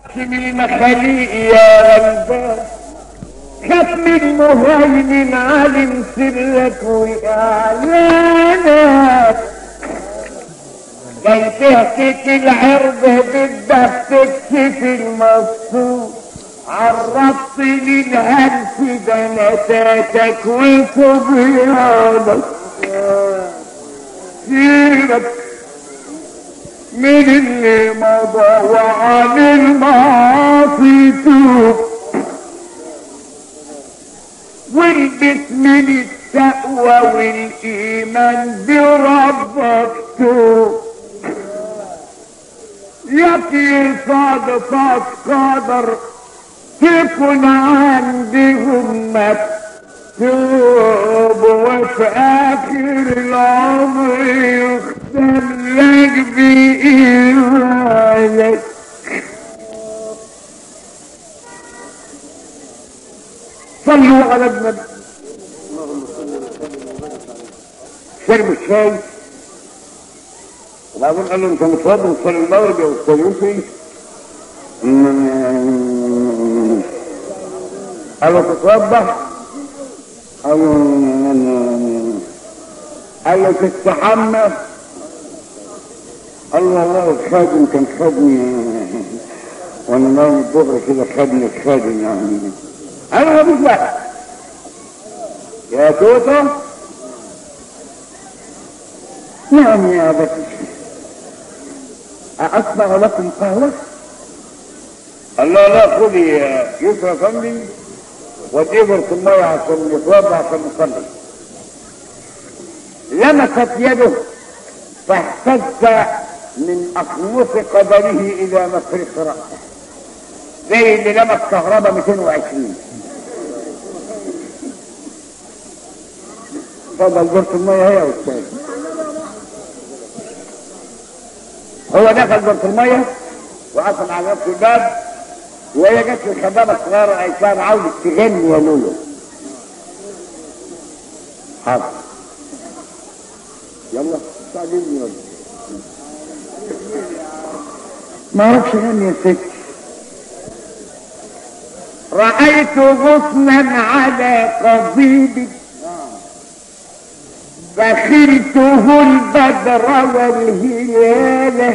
من المخاليق يا غلبان خاف من مهيمن عالم سرك واعلانك جاي تهتك العرض بدك تكشف المصروف عرضت للهلس بناتاتك وصبيانك سيرك من اللي مضى وعن المعاصي توب والبس من التقوى والايمان بربك توب يطير صادفات قادر تكون عندهم مكتوب وفي اخر العمر يختم لك بإيمانك صلوا على النبي شربوا الشاي وبعدين قال له انت متوضى وتصلي المغرب يا استاذ يوسف قال له تتوضى قال له قال له تستحمى قال له والله الخادم كان خدني وانا نايم الظهر كده خدني الخادم يعني انا مفيش وقت يا توتو نعم يا بكر أصنع لكم قهوة؟ قال لا لا خذي يا يسرى فندي وتقبر في المية عشان يتوضع عشان نصلي لمست يده فاهتز من أخنوف قدره إلى مفرق رأسه زي اللي لمس كهرباء 220 اتفضل جرة المية هي يا أستاذ هو دخل جرة المية وقفل على نفسه الباب وهي جت الخدامة الصغيرة عشان عاوزة تغني يا لولو حاضر يلا ساعديني يلا ما اعرفش اغني يا ستي رأيت غصنا على قضيب فخلته البدر والهلال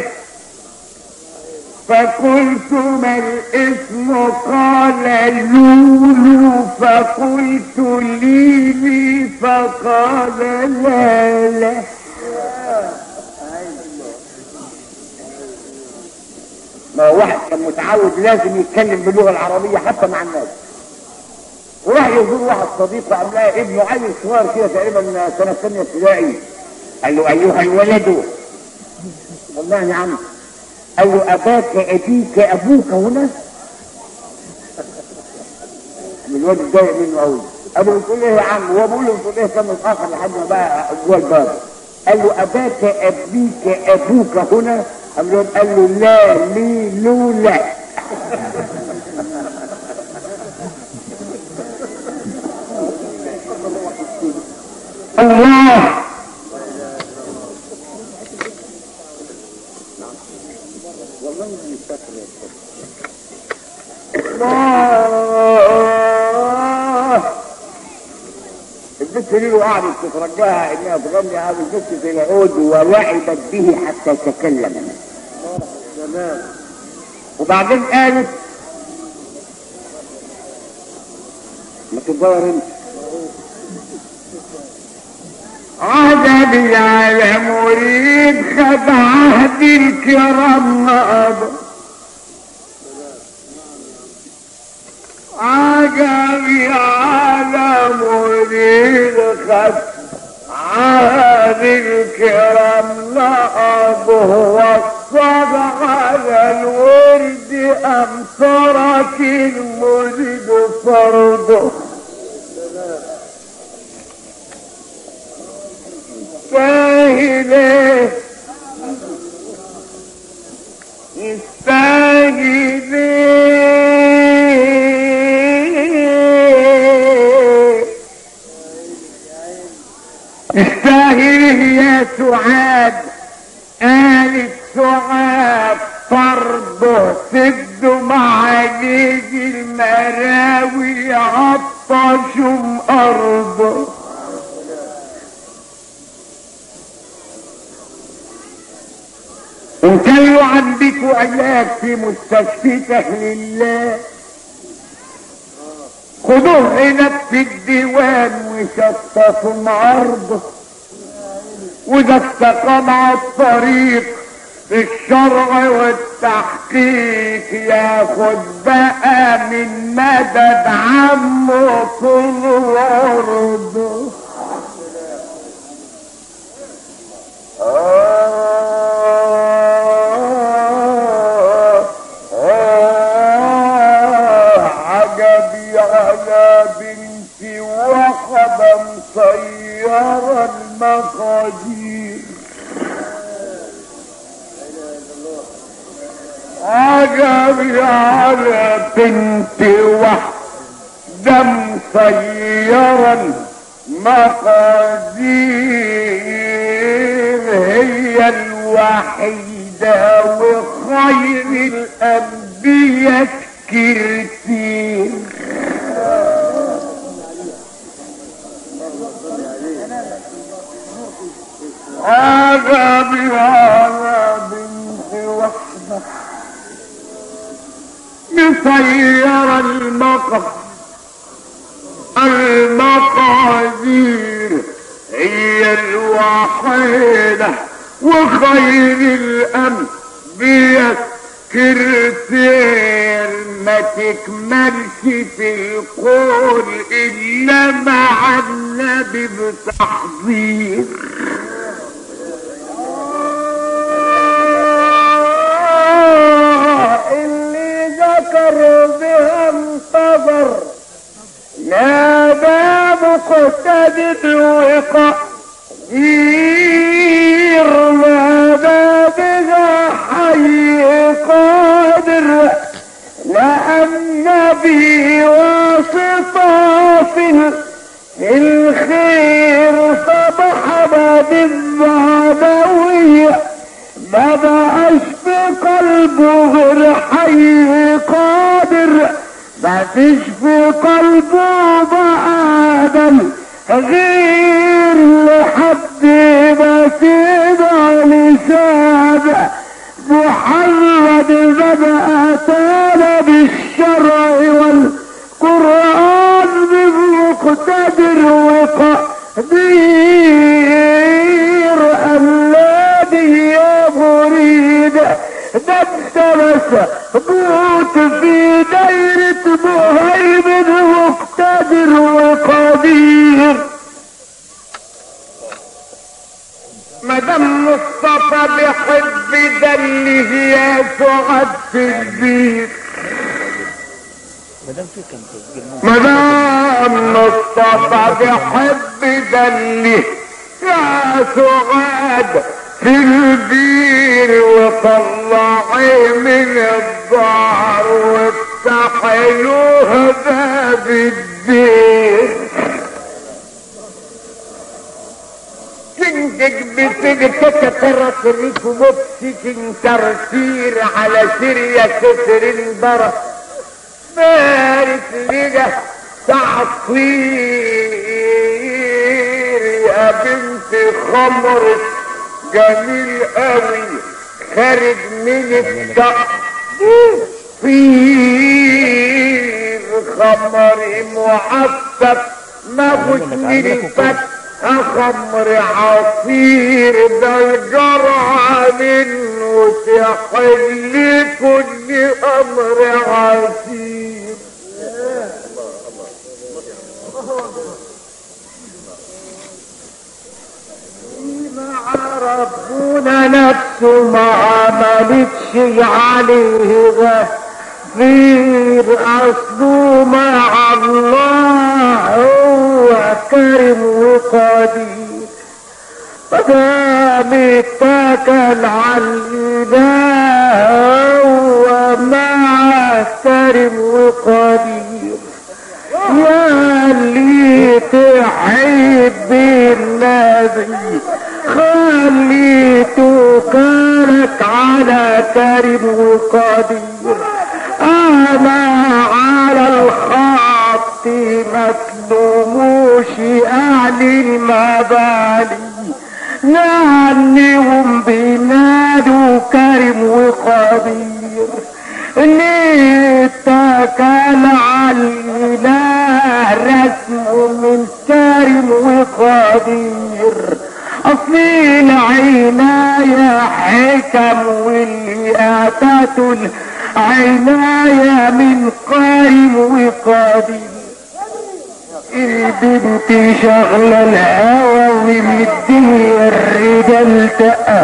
فقلت ما الاسم قال لولو فقلت لي لي فقال لا لا ما هو واحد كان متعود لازم يتكلم باللغه العربيه حتى مع الناس وراح يزور واحد صديقه قام لقى ابنه عيل صغير كده تقريبا سنه ثانيه ابتدائي قال له ايها الولد والله يا عم قال له اباك ابيك ابوك هنا الواد اتضايق منه قوي ابو بتقول ايه يا عم هو بيقول له بتقول ايه كان متاخر لحد ما بقى جوه الباب قال له اباك ابيك ابوك هنا قام له قال له لا لي لولا الله الله البنت دي قعدت تترجاها انها تغني هذا البنت في العود ولعبت به حتى تكلم وبعدين قالت ما تتضاير انت عجبي على مريد خد عهد الكرام نقض عجبي على مريد خد عهد الكرام نقضه وصد على الورد أمطرك المريد فرضه يستاهل يستاهل يستاهل يا سعاد آل سعاد فرضه سدوا معاليج المراوي عطشوا أرضه وكانوا عندكوا علاج في مستشفى أهل الله خدوه هناك في الديوان وشطفوا عرضه وده استقام على الطريق في الشرع والتحقيق ياخد بقى من مدد عمه طول عرضه آه آه عجبي على بنتي وحدة مسيرة المقادير عجبي على بنتي وحدة مسيرة مقادير هي الوحيدة وخير الأنبياء كتير عجبي على بنت وحدة مسير المقر المقادير هي الوحيدة وخير الأنبياء كرتير ما تكملش في القول إلا مع النبي بتحضير اللي ذكر بها انتظر نادى مقتدد وقدير نادى بها حي قادر لأن به واسطة في الخير صبح باب الظهدوية ما بقاش في قلبه غير حي قادر ما فيش في قلبه بقى دم غير لحد ما سيدع لسان محمد بدأ تانا بالشرع والقرآن بمقتدر وقدير الذي يا مريد ده انت بوت في دايرة مهيمن مقتدر وقدير مدام مصطفى بيحب ده اللي هي سعد في البيت مادام في كان تسجيل ممكن مدام مصطفى بيحب ده اللي يا سعاد في البير وطلعي من الدار وافتحي له باب الدير تنجك بتجتك ترسلك ومبسك ترسير على سرية كسر البرة بارك لنا تعطير يا بنت خمر جميل قوي خارج من التقطير خمر معطف ما من الفتح خمر عصير ده الجرعة منه تحل كل امر عسير مع ربنا نفسه ما عملتش عليه غفير اصله مع الله هو كريم وقدير مدام اتكل على الاله هو مع كريم وقدير يا اللي تحب النبي خلي توكلك على كريم وقدير بالي نعنيهم بينادوا كريم وقدير نتكل على الاله رسمه من كريم وقدير اصلي العناية حكم واللي اتته العناية من قريب وقدير البنت شغلة الهوى ومديه الرجال تقى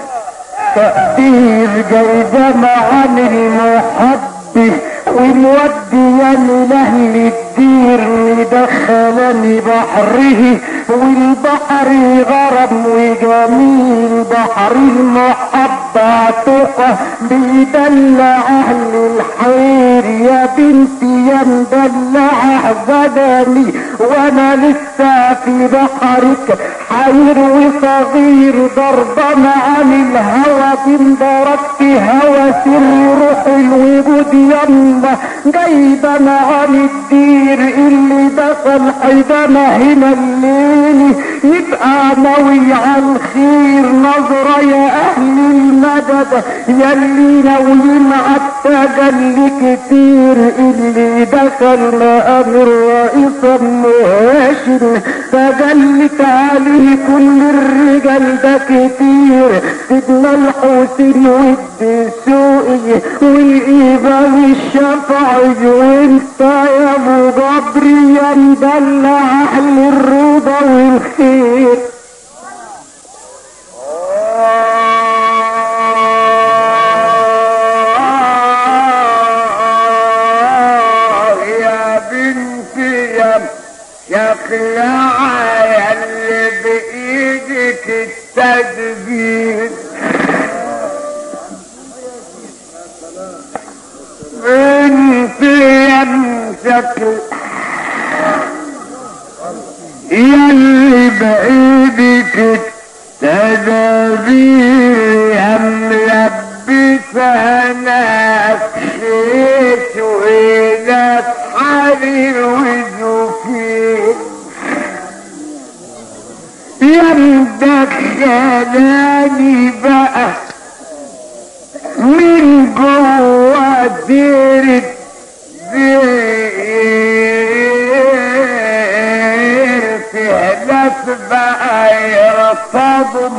تقدير جايزة معان المحبة ومودياني لأهل الدير مدخلني بحره والبحر غرب وجميل بحر المحبة تقى بيدلع أهل الحير يا بنتي يا مدلعة بدني وانا لسه في بحرك حير وصغير ضربة عن الهوى بندرك هوى سر روح الوجود يلا جايبة عن الدير اللي دخل حيدنا هنا الليل يبقى ناوي على الخير نظرة يا اهل المدد يلي ناويين عالتجلي كتير اللي دخل مقام الرئيس هاشم تجلت عليه كل الرجال ده كتير سيدنا الحسين والدسوقي والإمام الشافعي وانت يا ابو جبري يا مدلع اهل الرضا والخير آه يا بنتي يا شقيعة اللي بإيدك التدبير بنتي يا شقيعة يلي بإيدك التدابير يا ملبسة نفسيت وإلى حرير وزفير يا مدخلاني بقى من جوا دير دير تهلف بقى يرتضم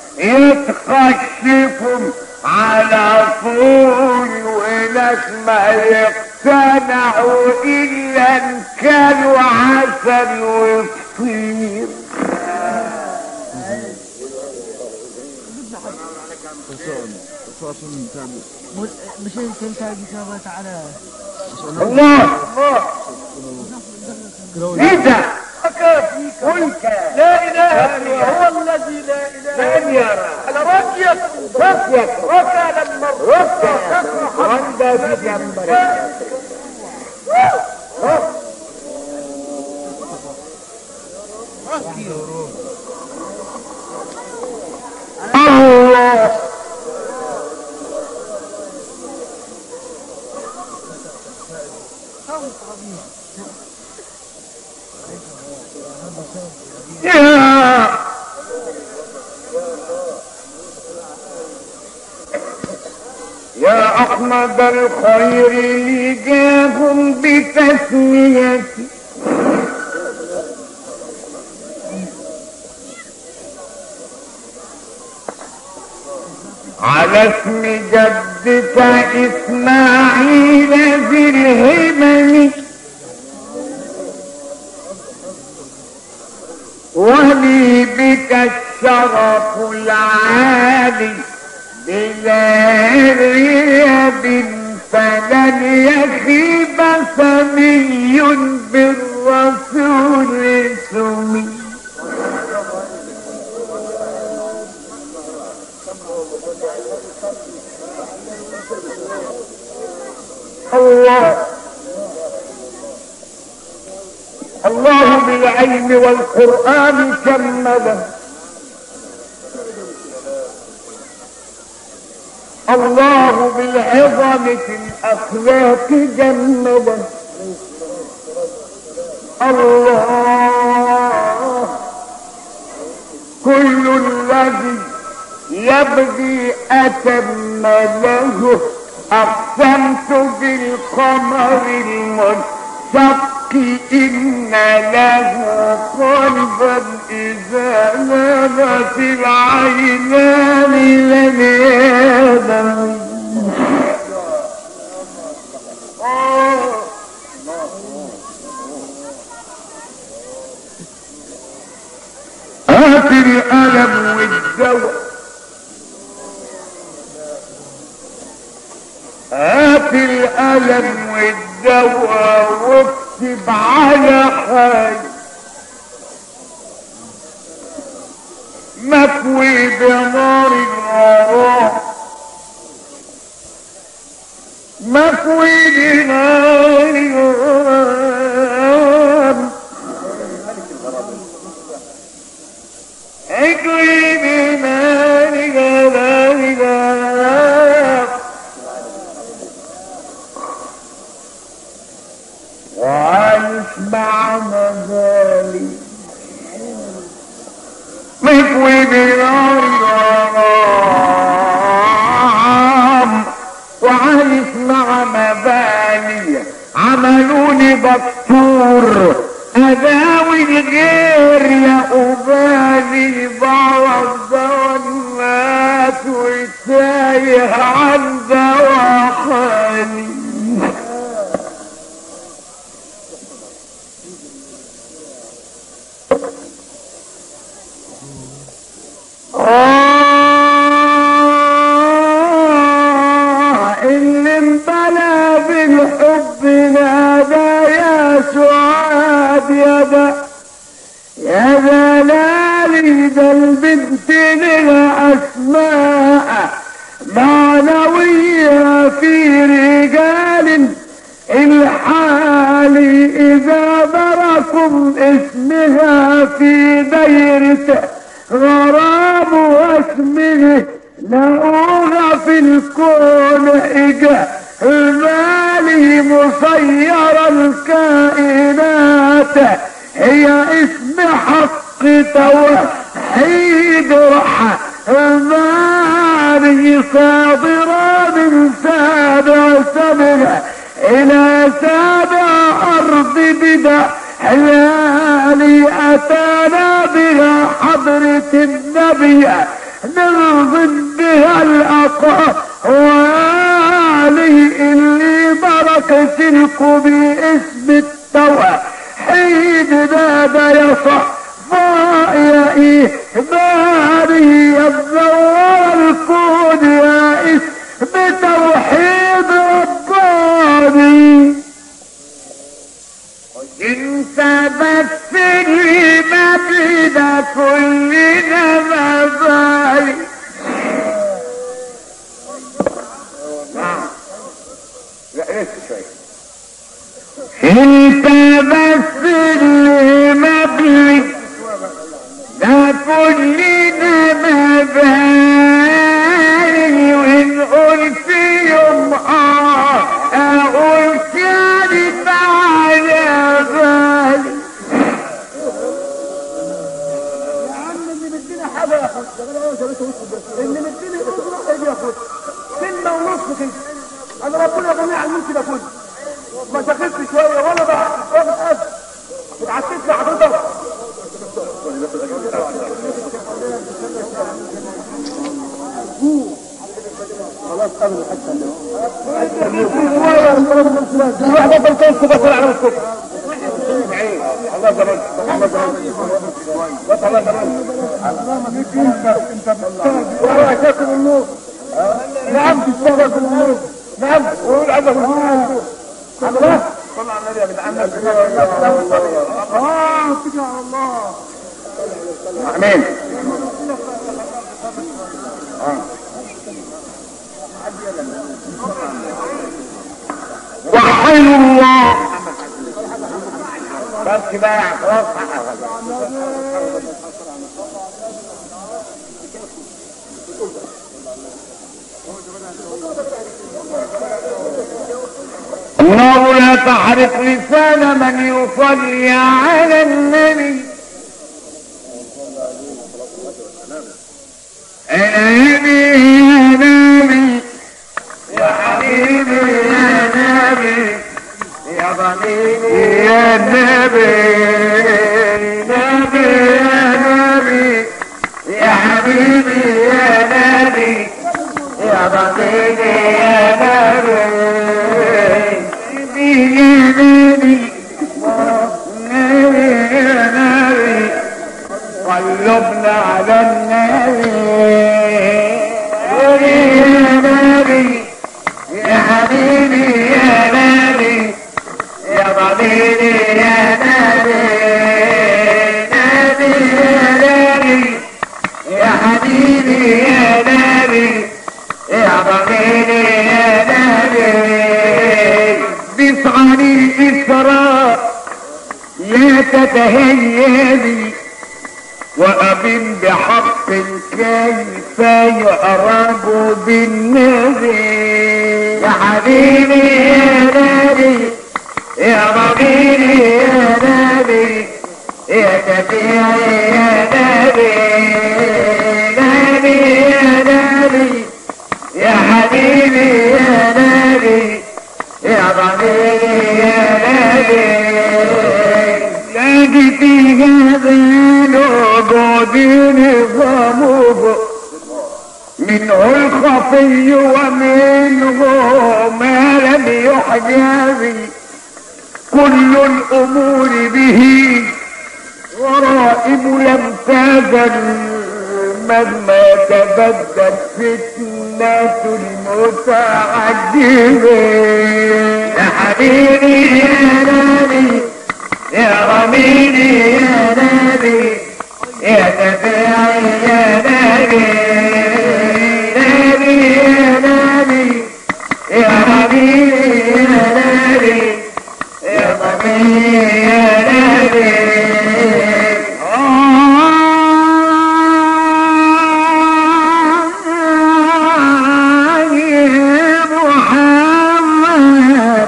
يتخشفهم على طول وناس ما يقتنعوا الا ان كانوا عسل وفطير مش انت انت تعالى الله ايه ده قلت لا اله الا هو الذي لا اله من يرى على رجيك رفيك ركع لما رفيك وانت في جنبك الله يا يا احمد الخير اللي جاهم بتسميتي على اسم جدك اسماعيل ذي الهمم ولي بك الشرف العالي بلا ريب فلن يخيب سمي بالرسول سمي الله الله بالعلم والقرآن كمله الله بالعظم في الأخلاق جمله الله الذي يبغي أتم له أقسمت بالقمر المنشق إن له قلبا إذا نامت العينان لم ينم هات الألم والدواء هات الألم والدواء واكتب على حاجة مكوي بنار الغرام مكوي بنار الغرام اكوي بنار الغرام وعايش مع مزالي مكوي بنار الغرام وعايش مع مبالي عملوني دكتور اداوي الغير يا ابالي بعرف دوامات وتايه عن دواخلي آه اللي انبلى بالحب نادى يا سعاد يا ذا يا دلالي ده البنت لها اسماء معنوية في رجال الحال اذا بركم اسمها في دايرته غرام واسمه لقوها في الكون اجا المالي مسير الكائنات هي اسم حق توحيد رحى المالي صادرة من سابع سبع الى سابع ارض بدع حلالي اتانا بها حضرة النبي ننظم بها الاقوالي اللي برك سلك باسم التوحيد نادى يصح يا ايه باري يا الزوار الكون يا اسم توحيد رباني انت بس اللي ما بينا كلنا مبالي لا ايه شوي انت بس اللي مبلي ده كلنا مبالي ونقول في يوم اه اقول تاني تعالى بالي يا عم اللي مدينا حاجه ياخد اللي مديني اجره اجي ياخد كلمه ونص كده انا ربنا جميع الملك ده كله ما شغلت شويه ولا بقى واخد قد اتعسيت لحضرتك خلاص قبل الحته اللي واحد افضل كيف بطل على الكفر الله زمان الله زمان الله زمان والله تاكل النور نعم تشتغل النور نعم ويقول عندك النور خلاص صلى على النبي يا جدعان اه اتكل على الله امين وحي الله بس بقى خلاص الله لا تحرق لسان من يصلي على النبي نبي يا نبي يا حبيبي يا نبي يا ضميري يا نبي نبي يا نبي يا حبيبي يا نبي يا ضميري يا نبي نبي يا نبي نبي يا نبي قلبنا على النبي يا نبي يا حبيبي يا نبي يا ضميري يا نبي نبي يا نبي يا حبيبي يا نبي يا ضميري يا نبي بصعري الإسراء يا تتهيبي وأبن بحق كيف يعرب بالنبي يا حبيبي يا نبي يا ضميري يا نبي يا شفيعي يا نبي نبي يا نبي يا حبيبي يا نبي يا ضميري يا نبي لاقي في هذا الوجود نظامه منه الخفي ومنه ما لم يحجب كل الامور به ورائب لم تزل مهما تبدت فتنة المتعجبين يا حبيبي يا نبي يا ضميري يا نبي يا شفيعي يا نبي نبي يا نبي يا حبيبي يا نبي يا ضميري يا نبي آه يا محمد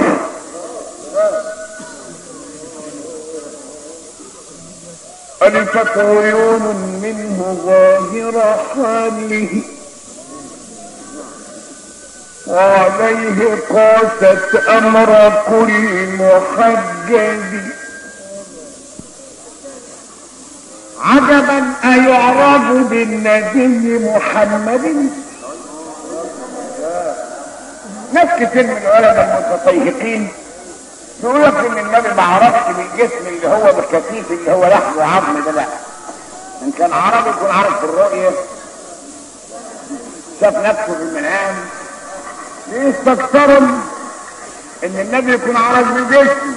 ألفت عيون منه ظاهر حاله وعليه قاست أمر كل محجب عجبا أيعرف بالنبي محمد ناس كتير من العلماء المتطيقين يقول لك ان النبي ما عرفش بالجسم اللي هو بالكثيف اللي هو لحم وعظم ده لا ان كان عربي يكون عارف في الرؤية شاف نفسه في المنام يستكثروا ان النبي يكون عارف بالجسم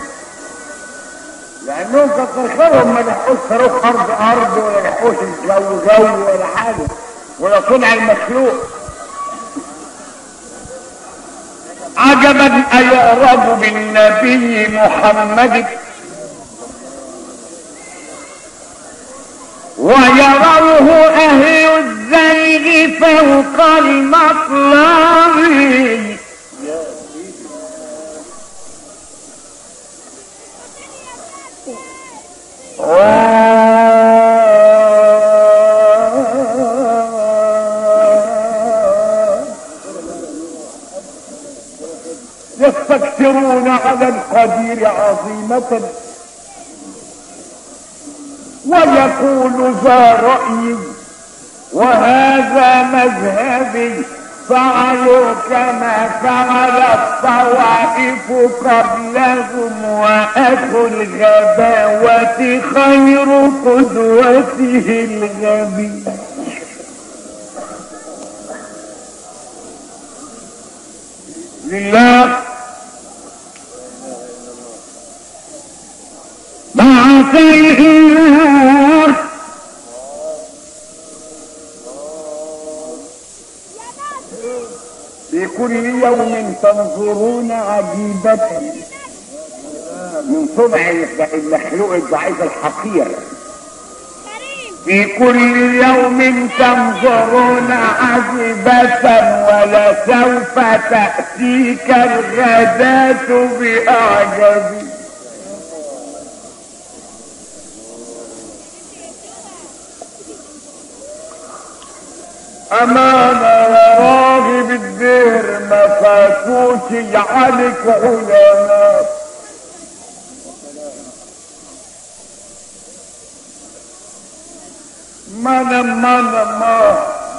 لانهم كتر خيرهم ما لحقوش صاروخ ارض ارض ولا لحقوش جو جو ولا حاجه ولا صنع المخلوق عجبا أيعرف بالنبي محمد ويروه أهل الزيغ فوق المطلب يستكثرون على القدير عظيمة ويقول ذا رأيي وهذا مذهبي فعلوا كما فعل الطوائف قبلهم وأخو الغباوة خير قدوته الغبي لله بعث الإله في كل يوم تنظرون عجيبة من صنع المخلوق الضعيف الحقير في كل يوم تنظرون عجبة ولسوف تأتيك الغداة بأعجب أمانة يا راغب الدير ما فاتوش عليك علماء مانا مانا ما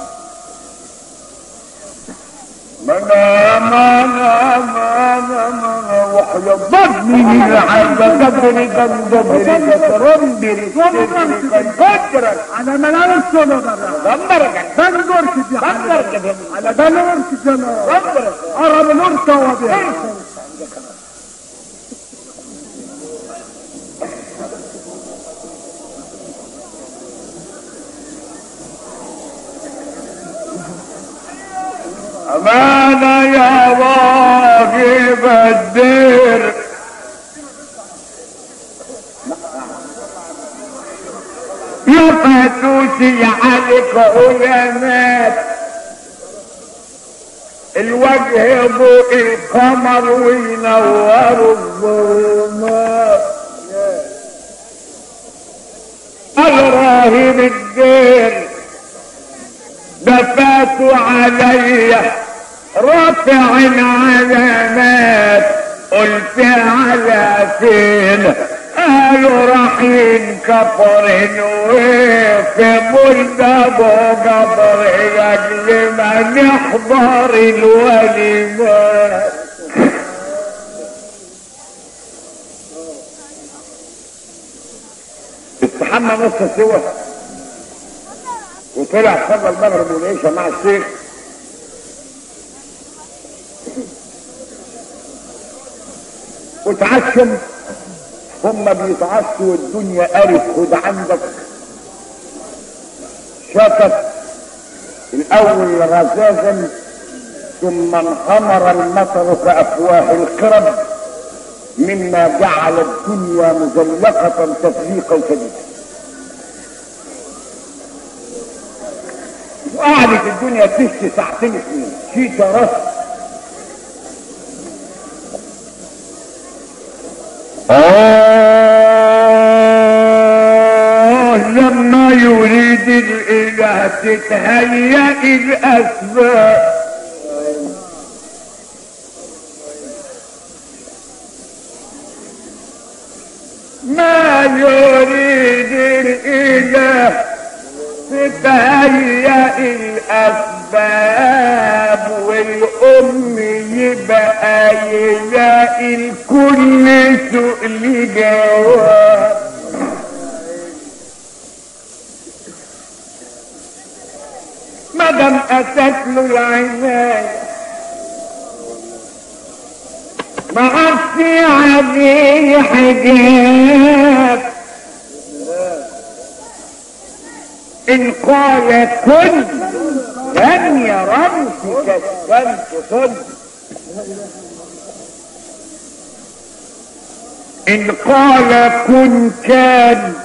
مانا مانا مانا مانا وحيا ضدني عند قدري قدري كترمبري قدرك على منال السنة دمرك بنجر في دمرك على بنور في الجنة دمرك أرى بنور توابع أمانة يا راغب الدير يا فاتوسي عليك علمات الوجه ضوء القمر وينور الظلمات الراهب الدير دفات علي رافع علامات قلت على فين قالوا رايحين كفر وفي مولد ابو جبر لاجل ما نحضر الوليمات استحمى نص سوا وطلع صلى المغرب والعشاء مع الشيخ وتعشم هم بيتعشوا والدنيا قرف خد عندك شتت الاول رزازا ثم انهمر المطر في افواه القرب مما جعل الدنيا مزلقة تفريقا شديدا وقعدت الدنيا تشتي ساعتين اثنين شيتا رص آه لما يريد الإله تتهيأ الأسباب ما يريد الإله تتهيأ الأسباب والأم يبقى يلاقي الكل سؤل جواب مدام أتت له العناية ما عرفش عليه حجاب إن قال كن لم يرمك كالشمس كن إن قال كن كان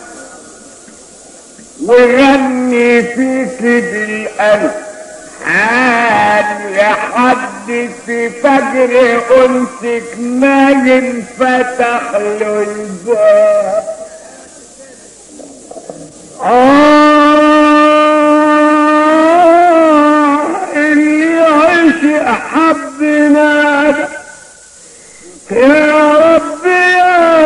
وغني فيك بالألف حال لحد في فجر أنسك ما ينفتح له الباب آه اللي يعيش أحب ناس يا رب يا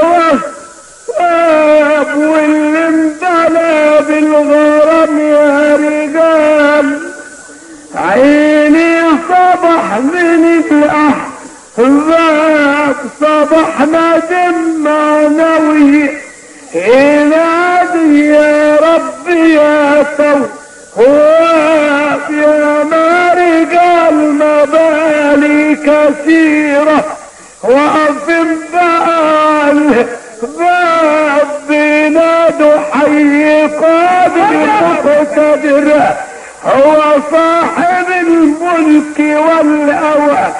وهاب واللي امتلى بالغرام يا رجال عيني صبح من الأحباب صبح ندم معنوي ينادي يا رب يا تواب يا ما رجال مبالي كثيرة وأفم بال باب بنادوا حي قادر مقتدر هو صاحب الملك والأوى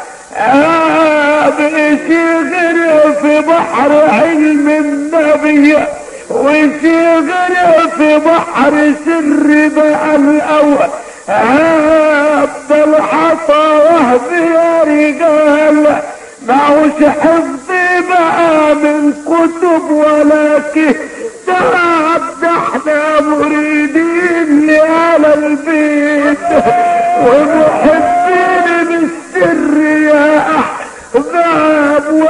بشغل في بحر علم النبي وشغل في بحر سر بقى الأول عبد الحصى وهب يا رجال معوش حفظ بقى من كتب ولا كتاب ده احنا مريدين لآل البيت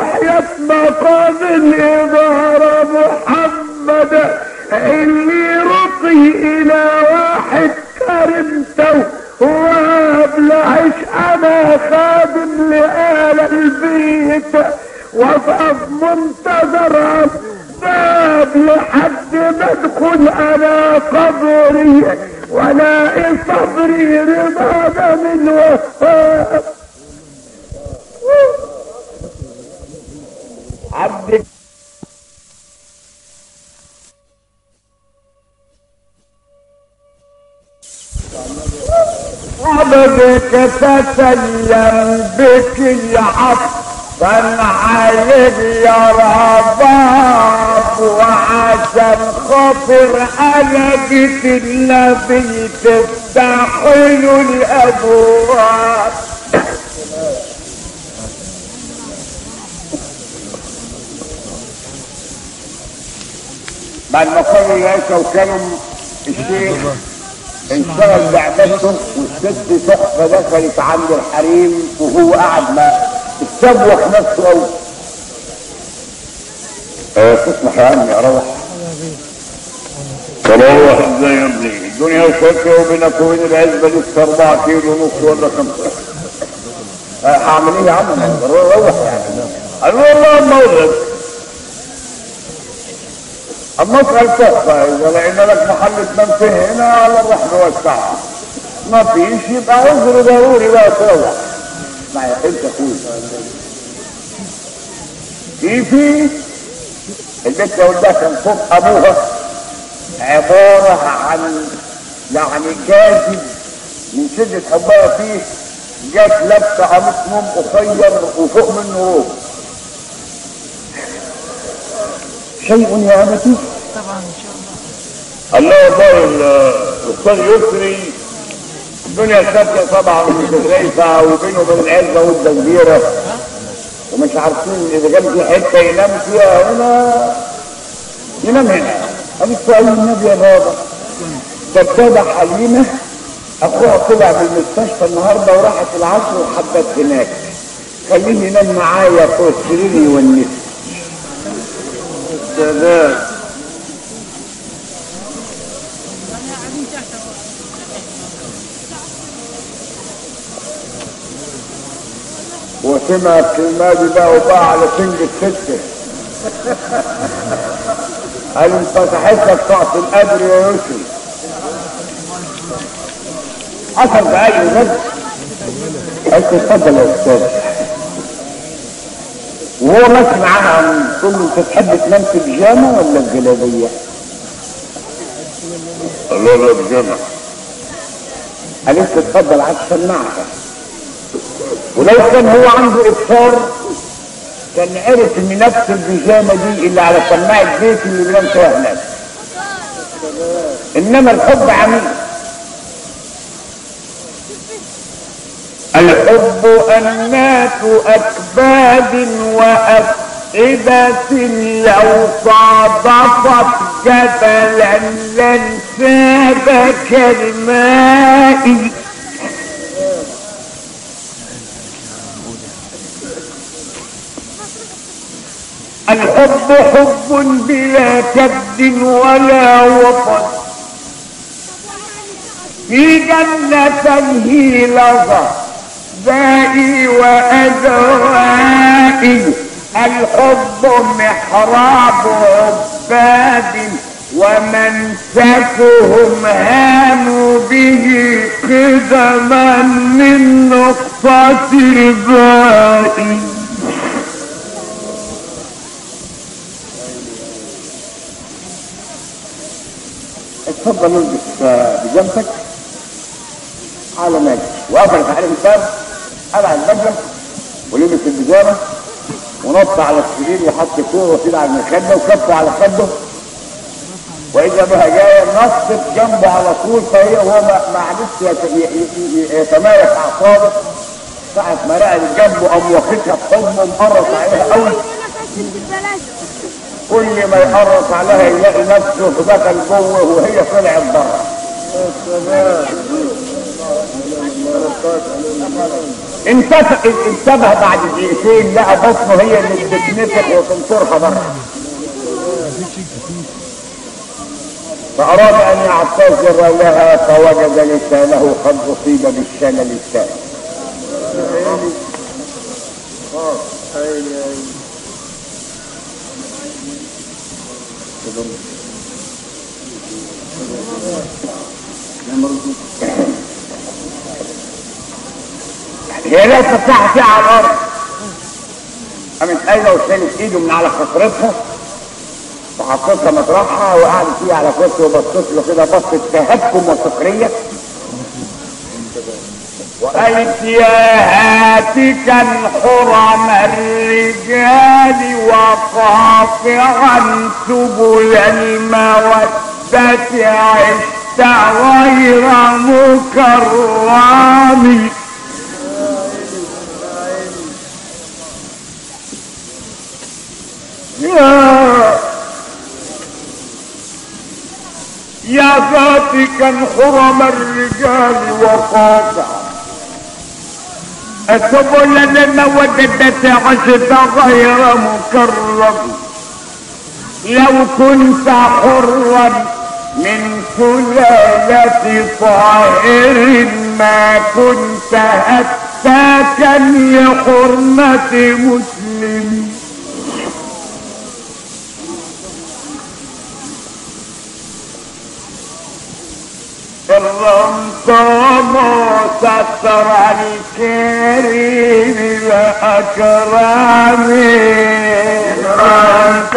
وحياة مقام الإدارة محمد اللي رقي إلى واحد كرمته وابلعش أنا خادم لآل البيت وأقف منتظر باب لحد ما ادخل انا قبري ولا صبري رضا من وفاء عبد عبدك تسلم بك العطفا عليك يا رباب وعشان خاطر قلبت النبي تفتح له الابواب بعد ما قالوا العيشة وكانوا الشيخ انشغل بعبادته والست تحفة دخلت عند الحريم وهو قاعد ما استبوخ نفسه قوي اه تسمح يا عمي اروح تروح ازاي يا ابني الدنيا وشكة وبينك وبين العزبة لسه 4 كيلو ونص ولا 5 هعمل ايه يا عم انا روح يعني قال له والله ما اقول اما اسال تحفه اذا لقينا لك محل تنام فيه هنا على نروح نوسعها ما فيش يبقى عذر ضروري بقى تروح معايا انت اخويا في في البنت ولدها كان صوت ابوها عباره عن يعني جاذب من شده حبها فيه جات لابسه قميص نوم قصير وفوق منه روح شيء يا أبتي طبعا ان شاء الله الله يبارك الاستاذ يسري الدنيا سابقه طبعا متغيثه وبينه وبين العزه والتكبيره ومش عارفين اذا كان في حته ينام فيها هنا ينام هنا قالت له اي النبي يا بابا دبابه حليمه اخوها طلع من المستشفى النهارده وراحت العصر وحبت هناك خليه ينام معايا فوق السرير يونسني سلام وسمع الكلمة دي بقى وبقى على سنج الستة قال انفتحت لك طاقة القدر يا يسري عشر دقايق بس قلت اتفضل يا استاذ وهو ماشي معاها عم تقول له انت تحب تنام في بيجامه ولا بجلابيه؟ قال له لا بيجامه قالت له اتفضل عايز سمعها ولو كان هو عنده ابصار كان عرف ان نفس البيجامه دي اللي على سماعه بيت اللي بينام فيها هناك انما الحب عميق الحب أنات أكباد وأفئدة لو صادفت جبلا لانساب كالماء الحب حب بلا كد ولا وطن في جنتيه لظى دائي وأدوائي الحب محراب عباد ومنسكهم هاموا به قدما من نقطة البائي اتفضل البس بجنبك على مالك وقفلت عليه الباب قلع البدله ولبس البيجامه ونط على السرير وحط كوره كده على المخده وكفه على خده واذا بها جايه نصت جنبه على طول فهي وهو ما ما عرفش يت- ي- ي- يتمالك اعصابه ساعة ما رقد جنبه قام واخدها في حضنه ومقرص عليها قوي كل ما يقرص عليها يلاقي نفسه دخل جوه وهي طلعت بره انتفق انتبه بعد دقيقتين لقى بطنه هي اللي بتتنفخ وتنطرها بره فأراد أن يعتذر لها فوجد لسانه قد أصيب بالشلل التام هي لا تفتح فيها على الأرض قامت قايلة وشالت إيده من على خصرتها وحطيتها مطرحها وقعدت فيها على كرسي وبصت له كده بصت تهكم وسخريه وقالت يا هاتكا حرم الرجال وقاطعا سبل المودة عشت غير مكرم يا يا ذاتك حرم الرجال وقاطع سبل المودة عشت غير مكرم لو كنت حرا من سلالة طاهر ما كنت هتاكا لحرمة مسلم كرمت ستر الكريم الأكرم كرمت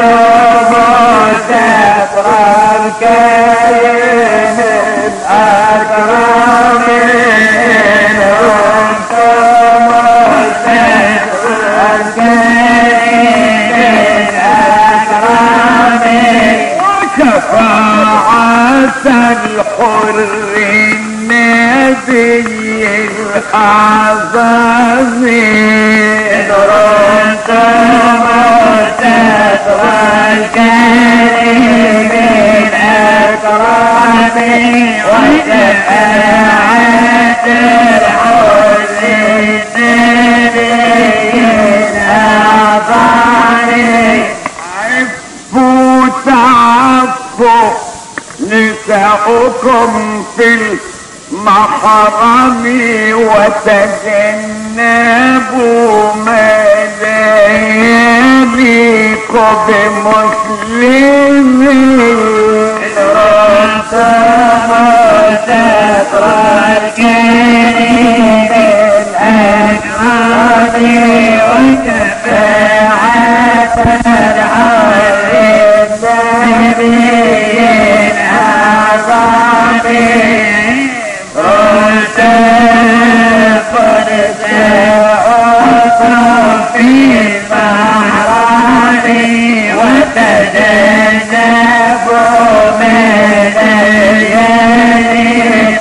ستر الكريم الأكرم كرمت ستر الكريم الأكرم وشفاعة الحر النبي الأعظم درست مرتد والكريم الأكرم وشفاعة الحر النبي الأعظم عفوا تعفوا نساؤكم في المحرم وتجنبوا ما لا يليق بمسلمين رأس ستر الكريم الأكرم وشفاعة الحر النبي الأعظم قلت قد سأعطى في المحرم وتجنب من يليق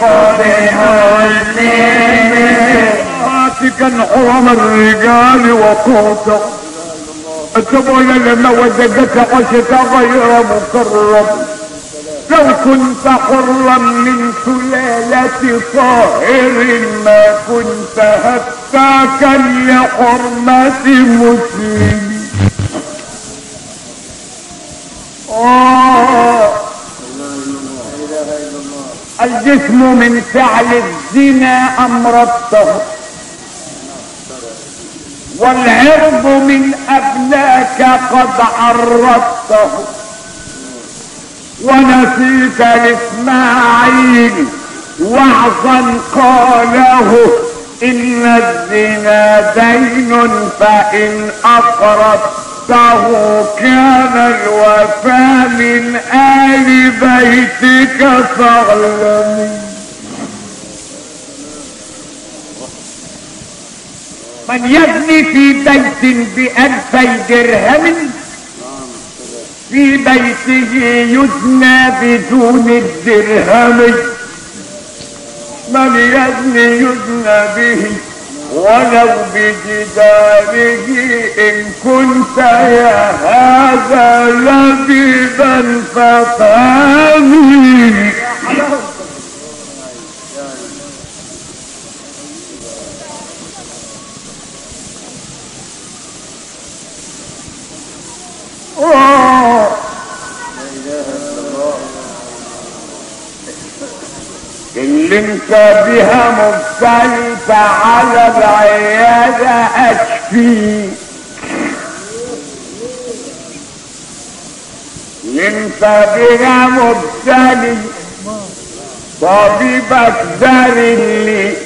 بمسلم عاتقا حرم الرجال وقوتا التبول لما وجدت عشت غير مكرم لو كنت حرا من سلالة طاهر ما كنت هتاكا لحرمة مسلم آه الجسم من فعل الزنا أمرضته والعرض من أبناك قد عرضته ونسيت لإسماعيل وعظا قاله إن الزنا دين فإن أقرضته كان الوفاء من آل بيتك فاعلمي من يبني في بيت بألفي درهم في بيته يزنى بدون الدرهم من يزني يزنى به ولو بجداره إن كنت يا هذا لبيبا ففهمي آه. اللي انت بها مختلفة على العيادة اشفيك اللي انت بها مبتلي طبيبك دار اللي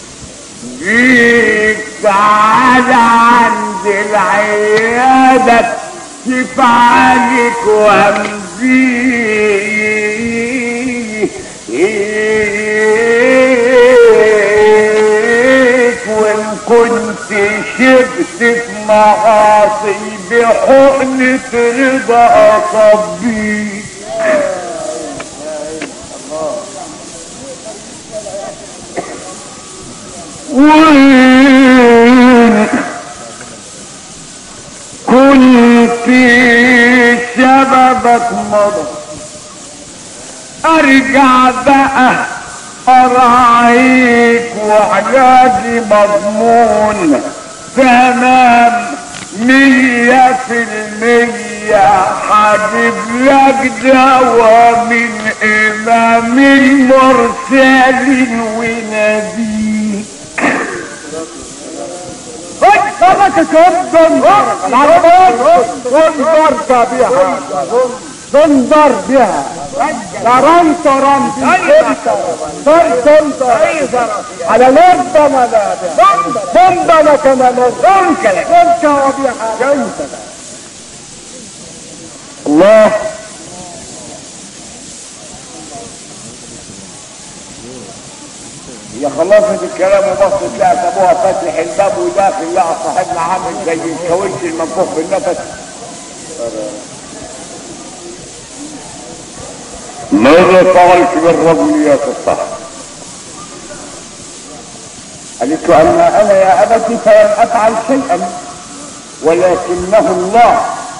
جيت تعالى عند العيادة كيف عليك وامزيك وان كنت شبت في معاصي بحقنة رضا اصبيك وين كنت سببك مضى ارجع بقى اراعيك وعلاجي مضمون تمام مية في المية حاجب لك دواء من امام المرسلين ونبيك خلك تفضل تنظر بها تنظر بها رمت رمت تنظر على لبة ملا بمبا لك ملا تنك وبها الله هي خلصت الكلام وبصت لقت ابوها فاتح الباب وداخل لقى صاحبنا عامل زي الكاوتش المنفوخ بالنفس ماذا فعلت بالرجل يا ستار قالت له اما انا يا ابتي فلم افعل شيئا ولكنه الله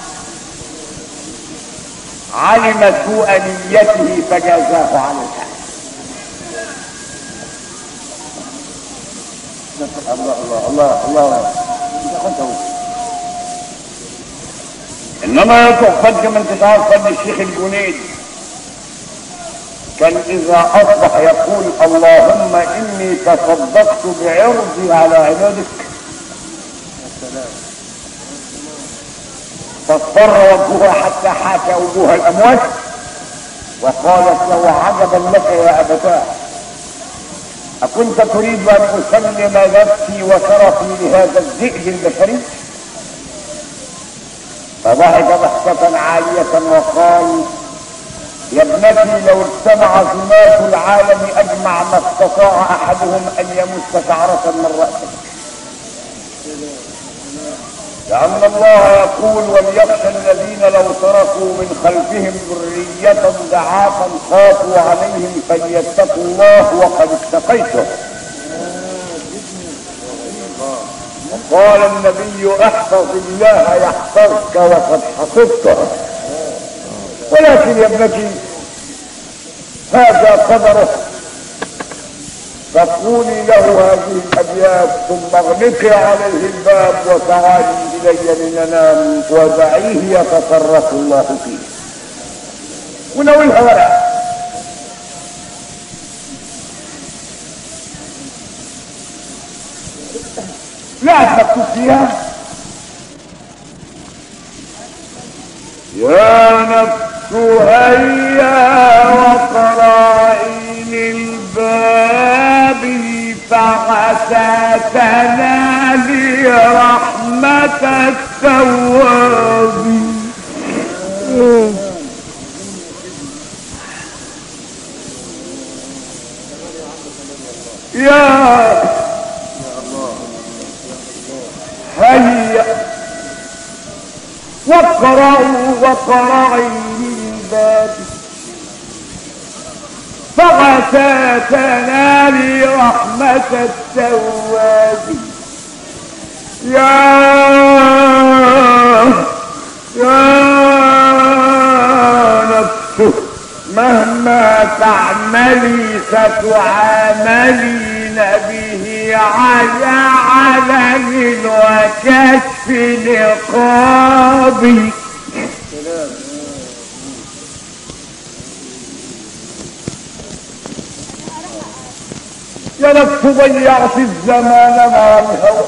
علم سوء نيته فجازاه على الحق الله الله الله الله انما يتوفد كما انت تعرف ان الشيخ الجنيد كان اذا اصبح يقول اللهم اني تصدقت بعرضي على عبادك فاصفر وجهها حتى حاكى وجوه الاموات وقالت له عجبا لك يا ابتاه أكنت تريد أن أسلم نفسي وشرفي لهذا الذئب البشري؟ فضحك ضحكة عالية وقال يا ابنتي لو اجتمع ظلمات العالم أجمع ما استطاع أحدهم أن يمس شعرة من رأسك لأن الله يقول وليخشى الذين لو تركوا من خلفهم ذرية ضعافا خافوا عليهم فليتقوا الله وقد اتقيته وقال النبي احفظ الله يحفظك وقد حفظته ولكن يا ابنتي هذا قدره فقولي له هذه الابيات ثم اغلقي عليه الباب وتعالي الي لننام ودعيه يتصرف الله فيه وناولها ورقه لا مكتوب فيها يا نفس هيا وقرائن الباب فعسى تنالي رحمة التواب يا هيا واقرأوا وقرعين الباب فعسى تنالي رحمة التواب يا يا نفس مهما تعملي ستعاملين به على علم وكشف نقابي ولست ضيعت الزمان مع الهوى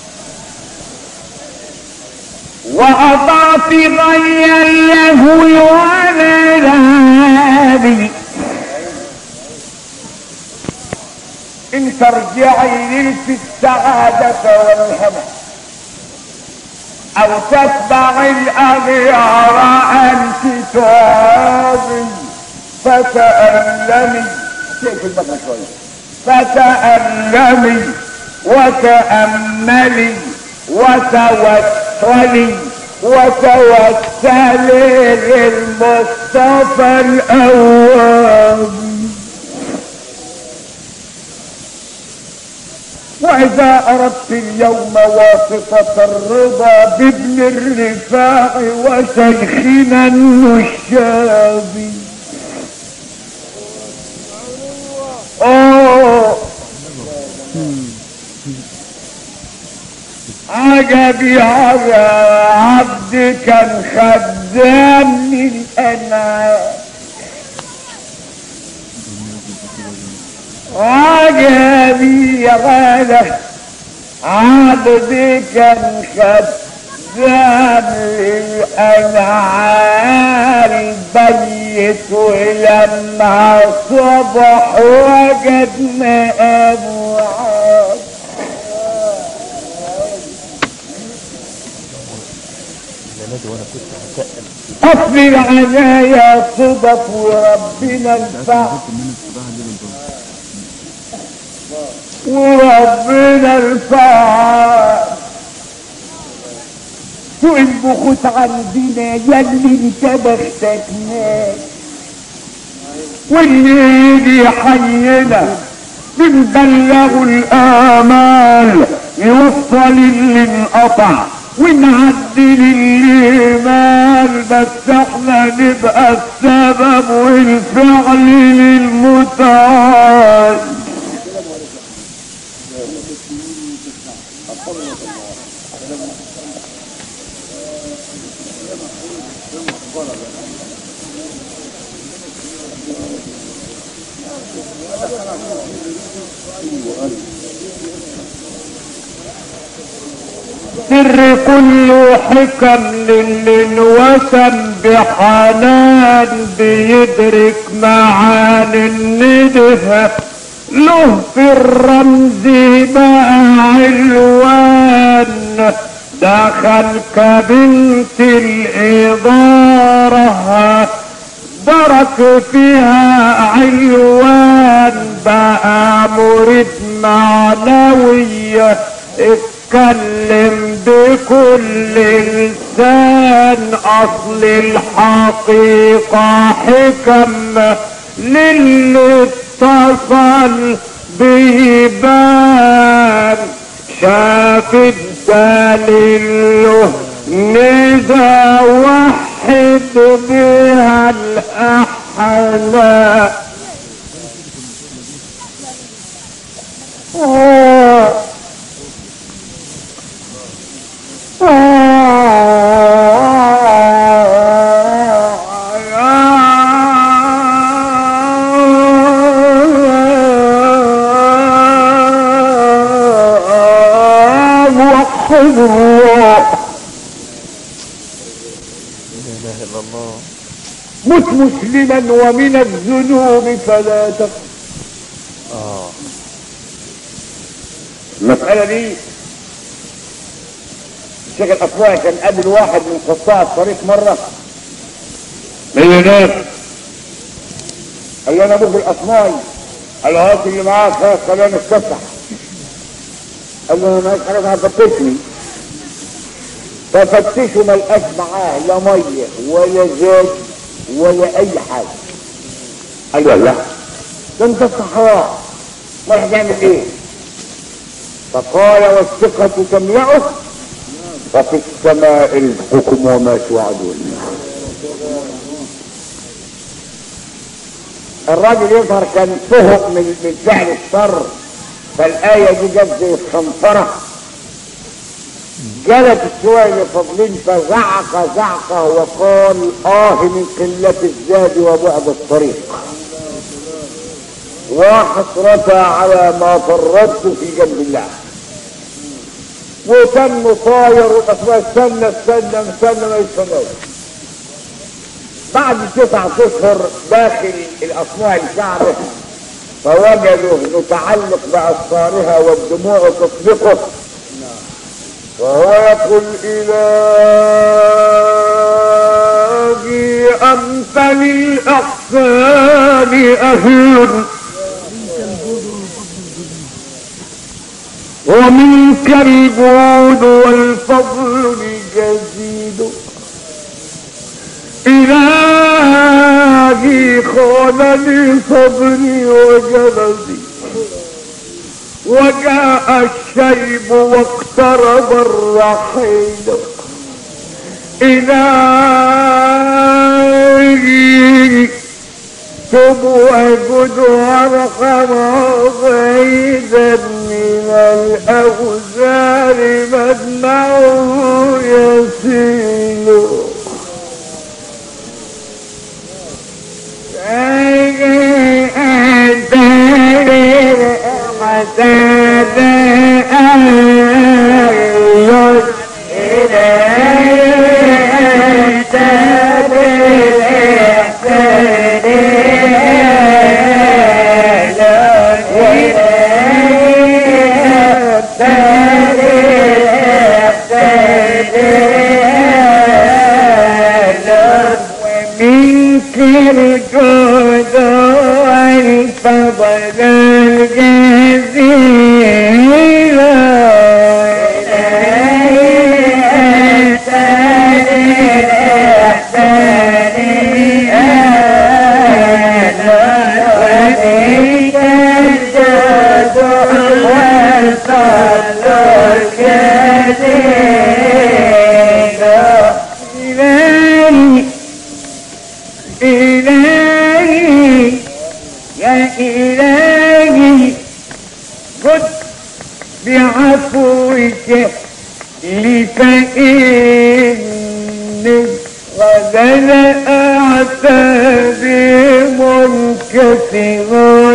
وأضعت غير اليهوي ولا الهادي إن ترجعي ليلة السعادة والهمة أو تتبع الأغيار أنت تهابي فتألمي شيء المكنة شوية فتألمي وتأملي وتوسلي وتوسلي للمصطفى الأول وإذا أردت اليوم واسطة الرضا بابن الرفاع وشيخنا النشابي أوه عجبي على عبد كان خدام للأنعام عجبي على عبد كان خدام للأنعام بيت ولما صبح وجدنا أبو عاد أصل العناية صدف وربنا الفعل وربنا الفعل سوء البخوت عندنا يلي انت بختكناه واللي يجي حينا بنبلغوا الامال يوصل اللي انقطع ونعدل اللي مال بس احنا نبقى السبب والفعل للمتعال سر كل حكم للوسم بحنان بيدرك معاني الندهة له في الرمز بقى علوان دخل كبنت الإدارة برك فيها علوان بقى مريد معنوية اتكلم بكل لسان اصل الحقيقة حكم للي اتصل بيبان شاف الدليل له ندى وحد بها الاحلام آه وحد الله لا اله الا الله مت مسلما ومن الذنوب فلا تقل اه المسألة دي الشيخ الأصبعي كان قابل واحد من قطاع الطريق مرة مليونير قال له أنا أبوك الأصمعي قال له هات اللي معاك خلاص خلينا نتفتح قال له أنا معيش حاجة أنا فتشني ففتشوا ما لقاش معاه لا مية ولا زيت ولا أي حاجة قال له لا ده أنت الصحراء ما راح تعمل إيه؟ فقال والثقة تملأه وفي السماء رزقكم وما توعدون الراجل يظهر كان فهق من من فعل الشر فالآية دي جت زي الخنصرة جلت الشوية اللي فاضلين فزعق زعقة وقال آه من قلة الزاد وبعد الطريق وحسرة على ما فرطت في جنب الله وتم طاير وقسمها استنى استنى استنى ما يستناش بعد تسعة اشهر داخل الاصناع الكعبة فوجدوا متعلق بأسفارها والدموع تطبقه وهو يقول إلهي أنت للأقسام أهل ومنك الجود والفضل الجزيد إلهي خانني صبري وجلدي وجاء الشيب واقترب الرحيل إلهي تب وجد وارحم بعيدا من الأوزار مدمعه يسيل منك الجود والفضل الجزيل إلهي إلهي يا إلهي خذ بعفوك لي فإني غدا أعتبي منكسر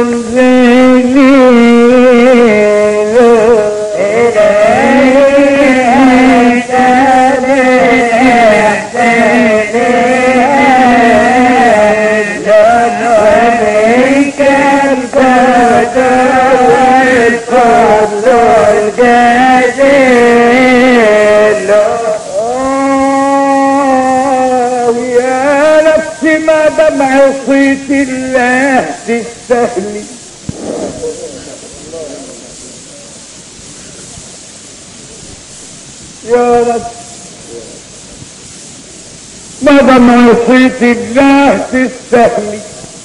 ذليل آه يا نفس ما دمع صيت الله تستهلي يا نفس ما دمع صيت الله تستهلي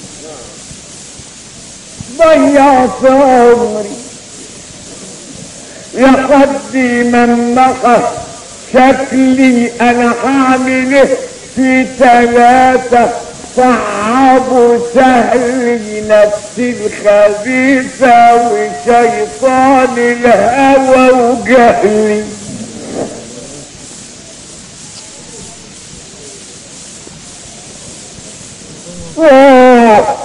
ضيعت عمري يا خدي من نقص شكلي انا هعمله في ثلاثة صعب وسهل نفسي الخبيثة وشيطان الهوى وجهلي أوه.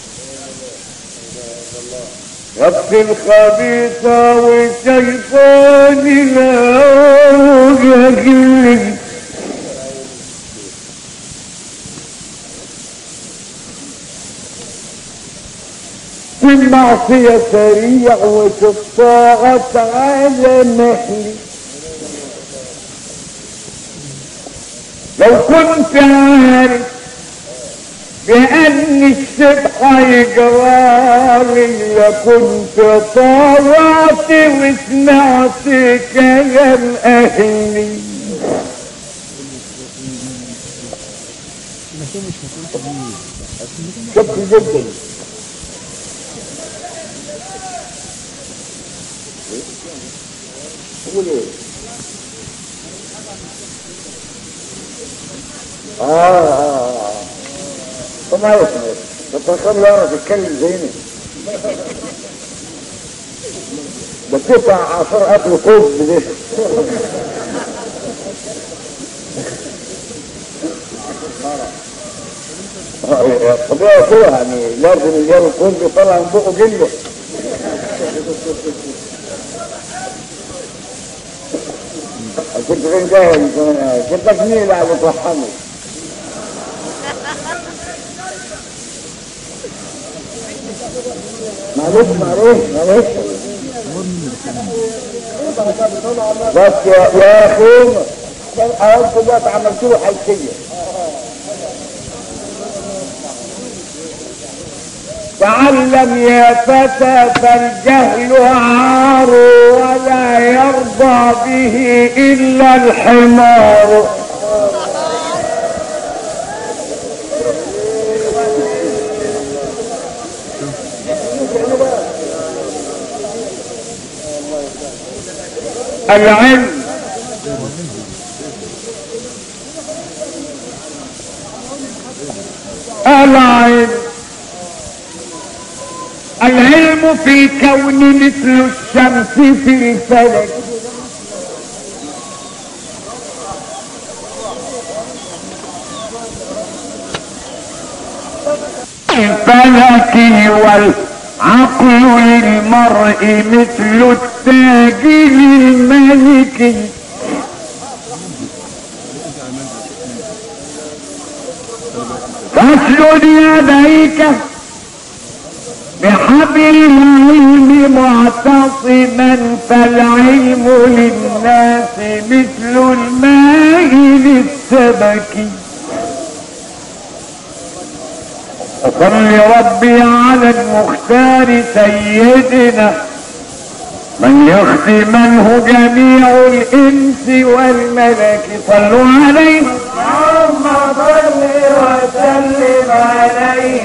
نفسي الخبيثة والشيطان الهوى في المعصية سريع وفي الطاعة تعالى مهلي لو كنت عارف بأن السبحة يجرالي لكنت طاوعت وسمعت كلام أهلي شكرا جدا قول ايه اه اه اه طب ما يسمع بس الخبر يعرف يتكلم زينا ده تسع عشر اكل طب ده طبيعي كده يعني لازم الجو يكون بيطلع من بقه جلده كنت فين جاي كنت جميل على ترحمه معلش معلش معلش بس يا يا اخي انتوا دلوقتي عملتوا له حيثيه تعلم يا فتى فالجهل عار ولا يرضى به الا الحمار العلم العلم العلم في الكون مثل الشمس في الفلك الفلك والعقل للمرء مثل التاج للملك فاسجد يديك بحبل العلم معتصما فالعلم للناس مثل الماء للسمك وصل ربي على المختار سيدنا من يخدمنه جميع الانس والملك صلوا عليه اللهم صل وسلم عليه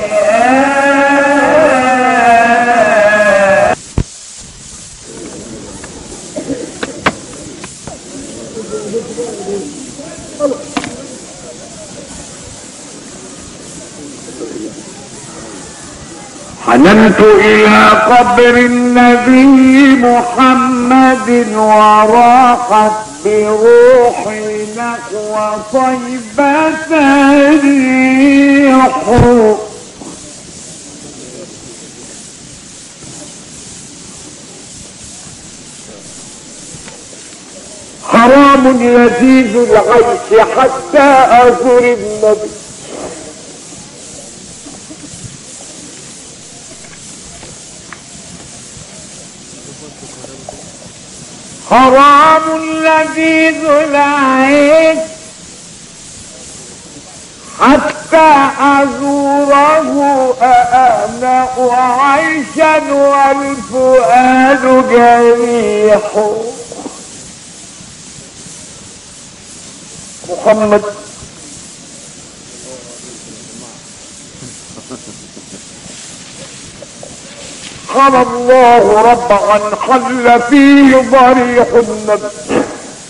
حنمت الى قبر النبي محمد وراحت بروحي نحو طيبة ريح حرام لذيذ العيش حتى ازور النبي حرام لذيذ العيش حتى أزوره أأمنأ عيشا والفؤاد جريح محمد قال الله رب عن حل فيه ضريح النبي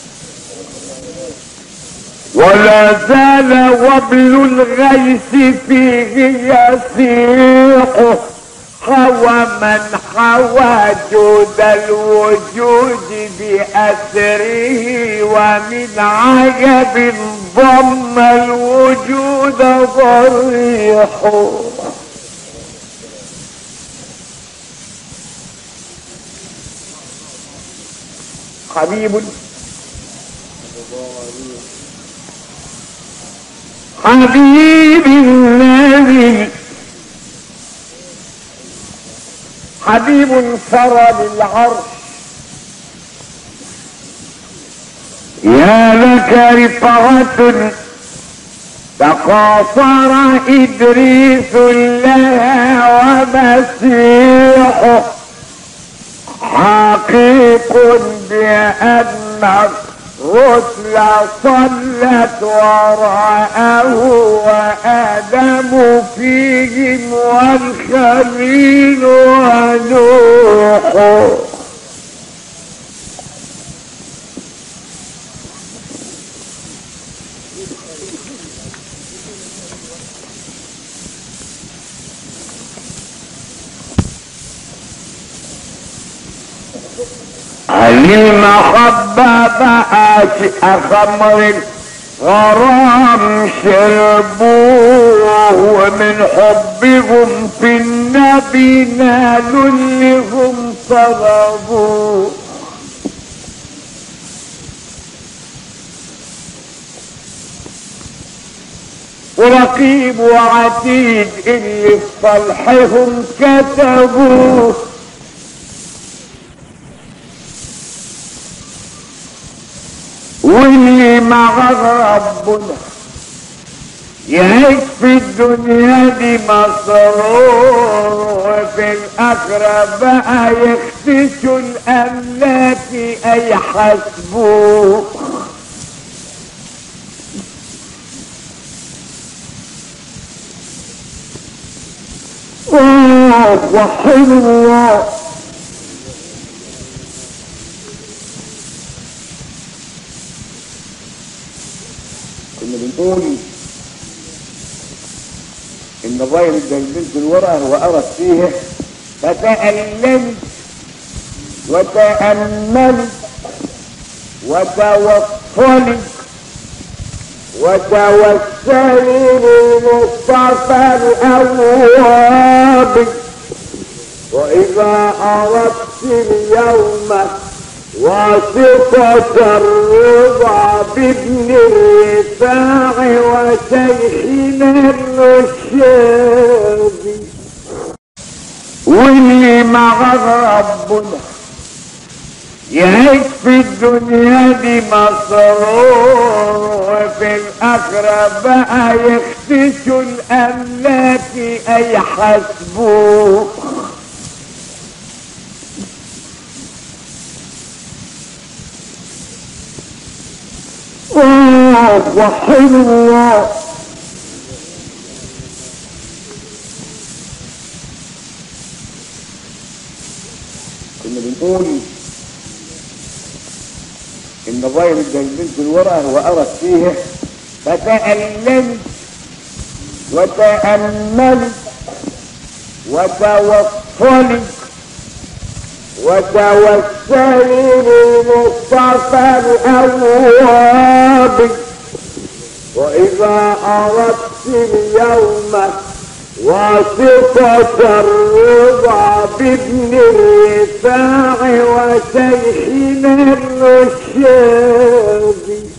ولا زال وبل الغيث فيه يسيح حوى من حوى جود الوجود بأسره ومن عجب ضم الوجود ضريح حبيب حبيب النبي حبيب سرى للعرش يا لك رفعة تقاصر إدريس لها ومسيح حقيق بأن الرسل صلت وراءه وآدم فيهم والخليل ونوح هل المحبة بقت خمر الغرام شربوه ومن حبهم في النبي نالوا اللي هم طلبوه ورقيب وعتيد اللي في صلحهم كتبوه واللي مع ربنا يعيش في الدنيا دي مسرور وفي الآخرة بقى يختشوا الأملاك أي حسبوه آه وحد الله كنا بنقول ان الراجل ده البنت الورقه وقرت فيه فتألمت وتأملت وتوصلت وتوسلي للمصطفى الأواب وإذا أردت اليوم واسطة الرضا بابن الرفاع وشيخنا الرشاد واللي مع ربنا يعيش في الدنيا دي مسرور وفي الآخرة بقى يختشوا الأملاك أي حسبوه آه وحد الله كنا بنقول ان الراجل ده البنت الورقه وقرت فيه فتألمت وتأملت وتوصلت وتوسلي للمصطفى الأواب وإذا أردت اليوم واسطة الرضا بابن الرفاع وشيخنا الرشاد